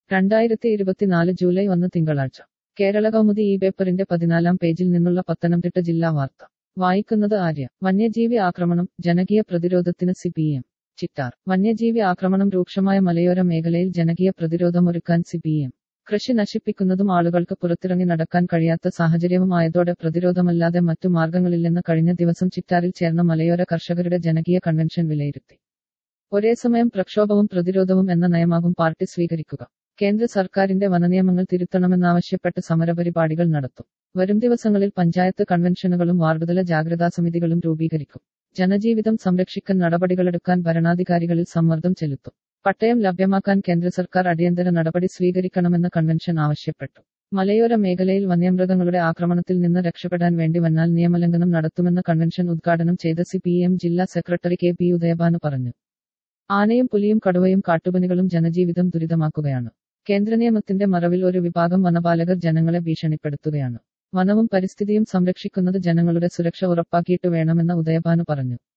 രണ്ടായിരത്തി ഇരുപത്തിനാല് ജൂലൈ ഒന്ന് തിങ്കളാഴ്ച കേരള കൗമുദി ഈ പേപ്പറിന്റെ പതിനാലാം പേജിൽ നിന്നുള്ള പത്തനംതിട്ട ജില്ലാ വാർത്ത വായിക്കുന്നത് ആര്യ വന്യജീവി ആക്രമണം ജനകീയ പ്രതിരോധത്തിന് സി പി എം ചിറ്റാർ വന്യജീവി ആക്രമണം രൂക്ഷമായ മലയോര മേഖലയിൽ ജനകീയ പ്രതിരോധമൊരുക്കാൻ സി പി എം കൃഷി നശിപ്പിക്കുന്നതും ആളുകൾക്ക് പുറത്തിറങ്ങി നടക്കാൻ കഴിയാത്ത സാഹചര്യവുമായതോടെ പ്രതിരോധമല്ലാതെ മറ്റു മാർഗങ്ങളില്ലെന്ന് കഴിഞ്ഞ ദിവസം ചിറ്റാറിൽ ചേർന്ന മലയോര കർഷകരുടെ ജനകീയ കൺവെൻഷൻ വിലയിരുത്തി ഒരേ സമയം പ്രക്ഷോഭവും പ്രതിരോധവും എന്ന നയമാകും പാർട്ടി സ്വീകരിക്കുക കേന്ദ്ര സർക്കാരിന്റെ വനനിയമങ്ങൾ തിരുത്തണമെന്നാവശ്യപ്പെട്ട് സമരപരിപാടികൾ നടത്തും വരും ദിവസങ്ങളിൽ പഞ്ചായത്ത് കൺവെൻഷനുകളും വാർഡുതല ജാഗ്രതാ സമിതികളും രൂപീകരിക്കും ജനജീവിതം സംരക്ഷിക്കാൻ നടപടികളെടുക്കാൻ ഭരണാധികാരികളിൽ സമ്മർദ്ദം ചെലുത്തും പട്ടയം ലഭ്യമാക്കാൻ കേന്ദ്ര സർക്കാർ അടിയന്തര നടപടി സ്വീകരിക്കണമെന്ന് കൺവെൻഷൻ ആവശ്യപ്പെട്ടു മലയോര മേഖലയിൽ വന്യമൃഗങ്ങളുടെ ആക്രമണത്തിൽ നിന്ന് രക്ഷപ്പെടാൻ വേണ്ടി വന്നാൽ നിയമലംഘനം നടത്തുമെന്ന് കൺവെൻഷൻ ഉദ്ഘാടനം ചെയ്ത സി പി എം ജില്ലാ സെക്രട്ടറി കെ പി ഉദയഭാനു പറഞ്ഞു ആനയും പുലിയും കടുവയും കാട്ടുപനികളും ജനജീവിതം ദുരിതമാക്കുകയാണ് കേന്ദ്ര നിയമത്തിന്റെ മറവിൽ ഒരു വിഭാഗം വനപാലകർ ജനങ്ങളെ ഭീഷണിപ്പെടുത്തുകയാണ് വനവും പരിസ്ഥിതിയും സംരക്ഷിക്കുന്നത് ജനങ്ങളുടെ സുരക്ഷ ഉറപ്പാക്കിയിട്ട് വേണമെന്ന് ഉദയഭാനു പറഞ്ഞു